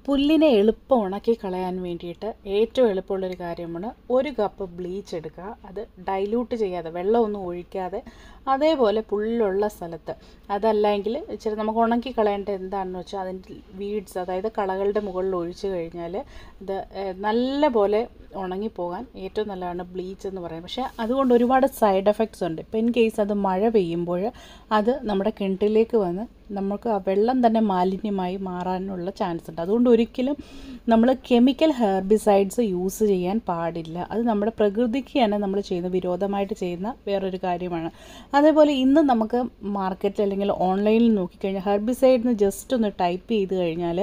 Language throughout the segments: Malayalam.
പുല്ലിനെ എളുപ്പം ഉണക്കി കളയാൻ വേണ്ടിയിട്ട് ഏറ്റവും എളുപ്പമുള്ളൊരു കാര്യമാണ് ഒരു കപ്പ് ബ്ലീച്ച് എടുക്കുക അത് ഡൈല്യൂട്ട് ചെയ്യാതെ വെള്ളമൊന്നും ഒഴിക്കാതെ അതേപോലെ പുല്ലുള്ള സ്ഥലത്ത് അതല്ലെങ്കിൽ ഇച്ചിരി നമുക്ക് ഉണക്കി കളയേണ്ട എന്താണെന്ന് വെച്ചാൽ അതിൻ്റെ വീഡ്സ് അതായത് കളകളുടെ മുകളിൽ ഒഴിച്ചു കഴിഞ്ഞാൽ ഇത് ഏഹ്, നല്ല പോലെ ഉണങ്ങിപ്പോകാൻ ഏറ്റവും നല്ലതാണ് ബ്ലീച്ച് എന്ന് പറയുന്നത് പക്ഷേ അതുകൊണ്ട് ഒരുപാട് സൈഡ് എഫക്ട്സ് ഉണ്ട് ഇപ്പം ഇൻ കേസ് അത് മഴ പെയ്യുമ്പോൾ അത് നമ്മുടെ കിണറ്റിലേക്ക് വന്ന് നമുക്ക് ആ വെള്ളം തന്നെ മാലിന്യമായി മാറാനുള്ള ചാൻസ് ഉണ്ട് അതുകൊണ്ട് ഒരിക്കലും നമ്മൾ കെമിക്കൽ ഹെർബിസൈഡ്സ് യൂസ് ചെയ്യാൻ പാടില്ല അത് നമ്മുടെ പ്രകൃതിക്ക് തന്നെ നമ്മൾ ചെയ്യുന്ന വിരോധമായിട്ട് ചെയ്യുന്ന വേറൊരു കാര്യമാണ് അതേപോലെ ഇന്ന് നമുക്ക് മാർക്കറ്റിൽ അല്ലെങ്കിൽ ഓൺലൈനിൽ നോക്കിക്കഴിഞ്ഞാൽ ഹെർബിസൈഡിന് ജസ്റ്റ് ഒന്ന് ടൈപ്പ് ചെയ്ത് കഴിഞ്ഞാൽ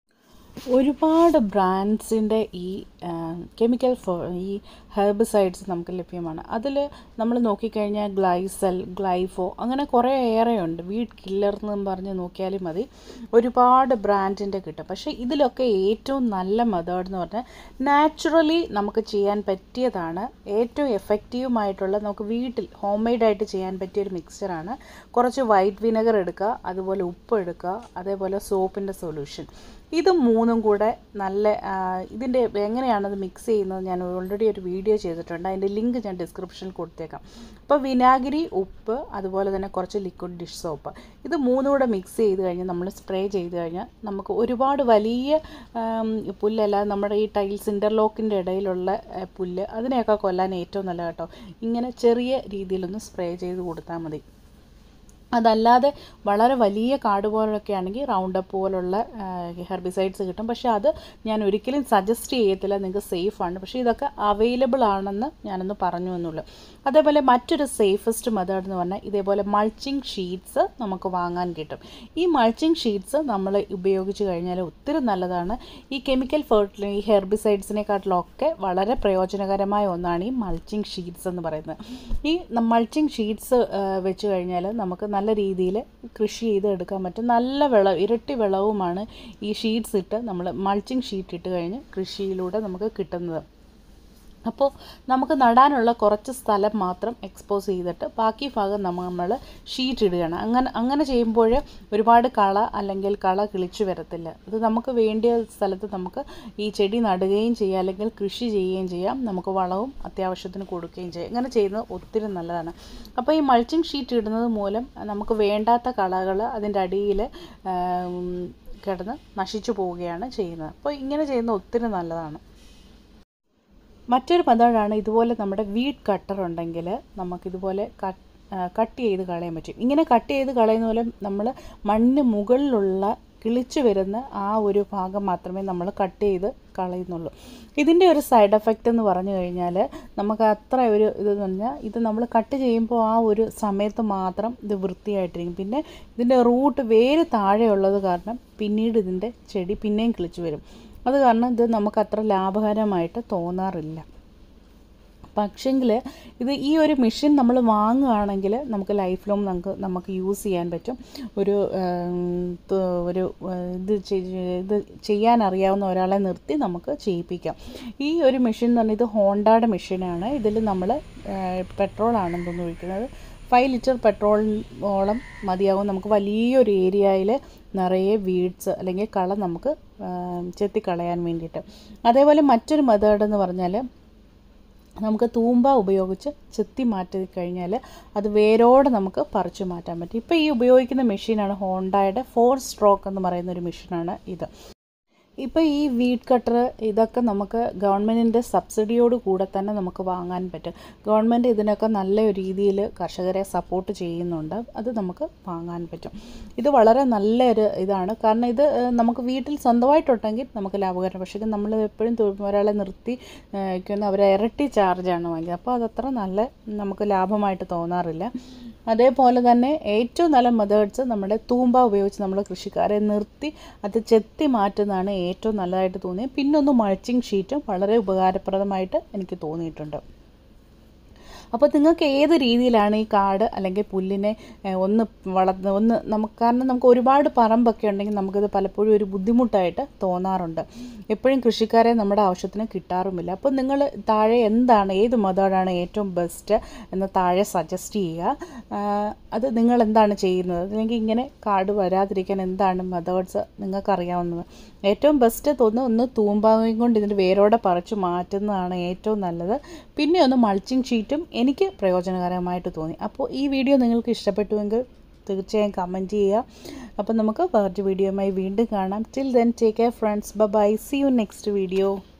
ഒരുപാട് ബ്രാൻഡ്സിൻ്റെ ഈ കെമിക്കൽ ഈ ഹെർബിസൈഡ്സ് നമുക്ക് ലഭ്യമാണ് അതിൽ നമ്മൾ നോക്കിക്കഴിഞ്ഞാൽ ഗ്ലൈസൽ ഗ്ലൈഫോ അങ്ങനെ കുറേ ഏറെയുണ്ട് വീഡ് കില്ലർ എന്നും പറഞ്ഞ് നോക്കിയാലും മതി ഒരുപാട് ബ്രാൻഡിൻ്റെ കിട്ടും പക്ഷേ ഇതിലൊക്കെ ഏറ്റവും നല്ല മെത്തേഡ് എന്ന് പറഞ്ഞാൽ നാച്ചുറലി നമുക്ക് ചെയ്യാൻ പറ്റിയതാണ് ഏറ്റവും എഫക്റ്റീവുമായിട്ടുള്ള നമുക്ക് വീട്ടിൽ ഹോം മെയ്ഡായിട്ട് ചെയ്യാൻ പറ്റിയൊരു മിക്സ്ചറാണ് കുറച്ച് വൈറ്റ് വിനെഗർ എടുക്കുക അതുപോലെ ഉപ്പ് എടുക്കുക അതേപോലെ സോപ്പിൻ്റെ സൊല്യൂഷൻ ഇത് മൂന്നും കൂടെ നല്ല ആ, ഇതിൻ്റെ എങ്ങനെയാണത് മിക്സ് ചെയ്യുന്നത് ഞാൻ ഓൾറെഡി ഒരു വീഡിയോ ചെയ്തിട്ടുണ്ട് അതിൻ്റെ ലിങ്ക് ഞാൻ ഡിസ്ക്രിപ്ഷനിൽ കൊടുത്തേക്കാം അപ്പോൾ വിനാഗിരി ഉപ്പ് അതുപോലെ തന്നെ കുറച്ച് ലിക്വിഡ് ഡിഷ് സോപ്പ് ഇത് മൂന്നും കൂടെ മിക്സ് ചെയ്ത് കഴിഞ്ഞാൽ നമ്മൾ സ്പ്രേ ചെയ്ത് കഴിഞ്ഞാൽ നമുക്ക് ഒരുപാട് വലിയ ആം, പുല്ലല്ലാതെ നമ്മുടെ ഈ ടൈൽസ് ഇൻ്റർലോക്കിൻ്റെ ഇടയിലുള്ള ആ, പുല്ല് അതിനെയൊക്കെ കൊല്ലാൻ ഏറ്റവും നല്ല കേട്ടോ ഇങ്ങനെ ചെറിയ രീതിയിലൊന്ന് സ്പ്രേ ചെയ്ത് കൊടുത്താൽ മതി അതല്ലാതെ വളരെ വലിയ കാട് പോലൊക്കെ ആണെങ്കിൽ റൗണ്ട് അപ്പ് പോലുള്ള ഹെർബിസൈഡ്സ് കിട്ടും പക്ഷേ അത് ഞാൻ ഒരിക്കലും സജസ്റ്റ് ചെയ്യത്തില്ല നിങ്ങൾക്ക് സേഫാണ് പക്ഷേ ഇതൊക്കെ അവൈലബിൾ ആണെന്ന് ഞാനൊന്ന് പറഞ്ഞു എന്നുള്ളൂ അതേപോലെ മറ്റൊരു സേഫസ്റ്റ് മെത്തേഡ് എന്ന് പറഞ്ഞാൽ ഇതേപോലെ മൾച്ചിങ് ഷീറ്റ്സ് നമുക്ക് വാങ്ങാൻ കിട്ടും ഈ മൾച്ചിങ് ഷീറ്റ്സ് നമ്മൾ ഉപയോഗിച്ച് കഴിഞ്ഞാൽ ഒത്തിരി നല്ലതാണ് ഈ കെമിക്കൽ ഫെർട്ടിലി ഈ ഹെർബിസൈഡ്സിനെക്കാട്ടിലൊക്കെ വളരെ പ്രയോജനകരമായ ഒന്നാണ് ഈ മൾച്ചിങ് ഷീറ്റ്സ് എന്ന് പറയുന്നത് ഈ മൾച്ചിങ് ഷീറ്റ്സ് വെച്ച് കഴിഞ്ഞാൽ നമുക്ക് നല്ല രീതിയിൽ കൃഷി ചെയ്ത് എടുക്കാൻ പറ്റും നല്ല വിളവ് ഇരട്ടി വിളവുമാണ് ഈ ഷീറ്റ്സ് ഇട്ട് നമ്മൾ മൾച്ചിങ് ഷീറ്റ് ഇട്ട് കഴിഞ്ഞ് കൃഷിയിലൂടെ നമുക്ക് കിട്ടുന്നത് അപ്പോൾ നമുക്ക് നടാനുള്ള കുറച്ച് സ്ഥലം മാത്രം എക്സ്പോസ് ചെയ്തിട്ട് ബാക്കി ഭാഗം നമ്മൾ ഷീറ്റ് ഇടുകയാണ് അങ്ങനെ അങ്ങനെ ചെയ്യുമ്പോൾ ഒരുപാട് കള അല്ലെങ്കിൽ കള കിളിച്ചു വരത്തില്ല ഇത് നമുക്ക് വേണ്ടിയ സ്ഥലത്ത് നമുക്ക് ഈ ചെടി നടുകയും ചെയ്യാം അല്ലെങ്കിൽ കൃഷി ചെയ്യുകയും ചെയ്യാം നമുക്ക് വളവും അത്യാവശ്യത്തിന് കൊടുക്കുകയും ചെയ്യാം ഇങ്ങനെ ചെയ്യുന്നത് ഒത്തിരി നല്ലതാണ് അപ്പോൾ ഈ മൾച്ചിങ് ഷീറ്റ് ഇടുന്നത് മൂലം നമുക്ക് വേണ്ടാത്ത കളകൾ അതിൻ്റെ അടിയിൽ കിടന്ന് നശിച്ചു പോവുകയാണ് ചെയ്യുന്നത് അപ്പോൾ ഇങ്ങനെ ചെയ്യുന്നത് ഒത്തിരി നല്ലതാണ് മറ്റൊരു മെത്തേഡാണ് ഇതുപോലെ നമ്മുടെ വീഡ് കട്ടർ ഉണ്ടെങ്കിൽ നമുക്കിതുപോലെ കട്ട് കട്ട് ചെയ്ത് കളയാൻ പറ്റും ഇങ്ങനെ കട്ട് ചെയ്ത് കളയുന്ന പോലെ നമ്മൾ മണ്ണിന് മുകളിലുള്ള കിളിച്ചു വരുന്ന ആ ഒരു ഭാഗം മാത്രമേ നമ്മൾ കട്ട് ചെയ്ത് കളയുന്നുള്ളൂ ഇതിൻ്റെ ഒരു സൈഡ് എഫക്റ്റ് എന്ന് പറഞ്ഞു കഴിഞ്ഞാൽ നമുക്ക് അത്ര ഒരു ഇതെന്ന് പറഞ്ഞാൽ ഇത് നമ്മൾ കട്ട് ചെയ്യുമ്പോൾ ആ ഒരു സമയത്ത് മാത്രം ഇത് വൃത്തിയായിട്ടിരിക്കും പിന്നെ ഇതിൻ്റെ റൂട്ട് വേര് താഴെയുള്ളത് കാരണം പിന്നീട് ഇതിൻ്റെ ചെടി പിന്നെയും കിളിച്ചു വരും അത് കാരണം ഇത് നമുക്ക് അത്ര ലാഭകരമായിട്ട് തോന്നാറില്ല പക്ഷെങ്കിൽ ഇത് ഈ ഒരു മെഷീൻ നമ്മൾ വാങ്ങുകയാണെങ്കിൽ നമുക്ക് ലൈഫ് ലോങ് നമുക്ക് നമുക്ക് യൂസ് ചെയ്യാൻ പറ്റും ഒരു ഉം, ത- ഒരു ഉം, ഇത് ചെയ്- ഇത് ചെയ്യാൻ അറിയാവുന്ന ഒരാളെ നിർത്തി നമുക്ക് ചെയ്യിപ്പിക്കാം ഈ ഒരു മെഷീൻ എന്ന് പറഞ്ഞാൽ ഇത് ഹോണ്ടയുടെ മെഷീനാണ് ഇതിൽ നമ്മൾ പെട്രോളാണ് തോന്നുന്നു ഒഴിക്കുന്നത് ഫൈവ് ലിറ്റർ പെട്രോളോളം മതിയാവും നമുക്ക് വലിയൊരു ഏരിയയിൽ നിറയെ വീഡ്സ് അല്ലെങ്കിൽ കള നമുക്ക് ആം, ചെത്തിക്കളയാൻ വേണ്ടിയിട്ട് അതേപോലെ മറ്റൊരു മെത്തേഡ് എന്ന് പറഞ്ഞാൽ നമുക്ക് തൂമ്പ ഉപയോഗിച്ച് ചെത്തി മാറ്റി കഴിഞ്ഞാൽ അത് വേരോടെ നമുക്ക് പറിച്ചു മാറ്റാൻ പറ്റും ഇപ്പോൾ ഈ ഉപയോഗിക്കുന്ന മെഷീനാണ് ഹോണ്ടയുടെ ഫോർ സ്ട്രോക്ക് എന്ന് പറയുന്ന ഒരു മെഷീനാണ് ഇത് ഇപ്പോൾ ഈ വീഡ് കട്ടർ ഇതൊക്കെ നമുക്ക് ഗവൺമെൻറ്റിൻ്റെ സബ്സിഡിയോട് കൂടെ തന്നെ നമുക്ക് വാങ്ങാൻ പറ്റും ഗവൺമെൻറ് ഇതിനൊക്കെ നല്ല ഒരു രീതിയിൽ കർഷകരെ സപ്പോർട്ട് ചെയ്യുന്നുണ്ട് അത് നമുക്ക് വാങ്ങാൻ പറ്റും ഇത് വളരെ നല്ലൊരു ഇതാണ് കാരണം ഇത് ഏഹ്, നമുക്ക് വീട്ടിൽ സ്വന്തമായിട്ടുണ്ടെങ്കിൽ നമുക്ക് ലാഭകരം പക്ഷേ ഇത് നമ്മൾ എപ്പോഴും തൊ- ഒരാളെ നിർത്തി ക്കുന്ന അവരെ ഇരട്ടി ചാർജാണ് വാങ്ങിയത് അപ്പോൾ അതത്ര നല്ല നമുക്ക് ലാഭമായിട്ട് തോന്നാറില്ല അതേപോലെ തന്നെ ഏറ്റവും നല്ല മെത്തേഡ്സ് നമ്മുടെ തൂമ്പ ഉപയോഗിച്ച് നമ്മൾ കൃഷിക്കാരെ നിർത്തി അത് ചെത്തി മാറ്റുന്നതാണ് ഏറ്റവും നല്ലതായിട്ട് തോന്നിയത് പിന്നെ ഒന്ന് മൾച്ചിങ് ഷീറ്റും വളരെ ഉപകാരപ്രദമായിട്ട് എനിക്ക് തോന്നിയിട്ടുണ്ട് അപ്പോൾ നിങ്ങൾക്ക് ഏത് രീതിയിലാണ് ഈ കാട് അല്ലെങ്കിൽ പുല്ലിനെ ഏഹ്, ഒന്ന് വളർന്ന് ഒന്ന് നമുക്ക് കാരണം നമുക്ക് ഒരുപാട് പറമ്പൊക്കെ ഉണ്ടെങ്കിൽ നമുക്കിത് പലപ്പോഴും ഒരു ബുദ്ധിമുട്ടായിട്ട് തോന്നാറുണ്ട് എപ്പോഴും കൃഷിക്കാരെ നമ്മുടെ ആവശ്യത്തിന് കിട്ടാറുമില്ല അപ്പോൾ നിങ്ങൾ താഴെ എന്താണ് ഏത് മെത്തേഡാണ് ഏറ്റവും ബെസ്റ്റ് എന്ന് താഴെ സജസ്റ്റ് ചെയ്യുക ആഹ്, അത് നിങ്ങൾ എന്താണ് ചെയ്യുന്നത് അല്ലെങ്കിൽ ഇങ്ങനെ കാട് വരാതിരിക്കാൻ എന്താണ് മെത്തേഡ്സ് നിങ്ങൾക്കറിയാവുന്നത് ഏറ്റവും ബെസ്റ്റ് തോന്നുന്നു ഒന്ന് തൂമ്പാവയും കൊണ്ട് ഇതിൻ്റെ വേരോടെ പറിച്ച് മാറ്റുന്നതാണ് ഏറ്റവും നല്ലത് പിന്നെ ഒന്ന് മൾച്ചിങ് ഷീറ്റും എനിക്ക് പ്രയോജനകരമായിട്ട് തോന്നി അപ്പോൾ ഈ വീഡിയോ നിങ്ങൾക്ക് ഇഷ്ടപ്പെട്ടുവെങ്കിൽ തീർച്ചയായും കമൻറ്റ് ചെയ്യുക അപ്പോൾ നമുക്ക് വേറൊരു വീഡിയോയുമായി വീണ്ടും കാണാം till then take care friends bye see you next video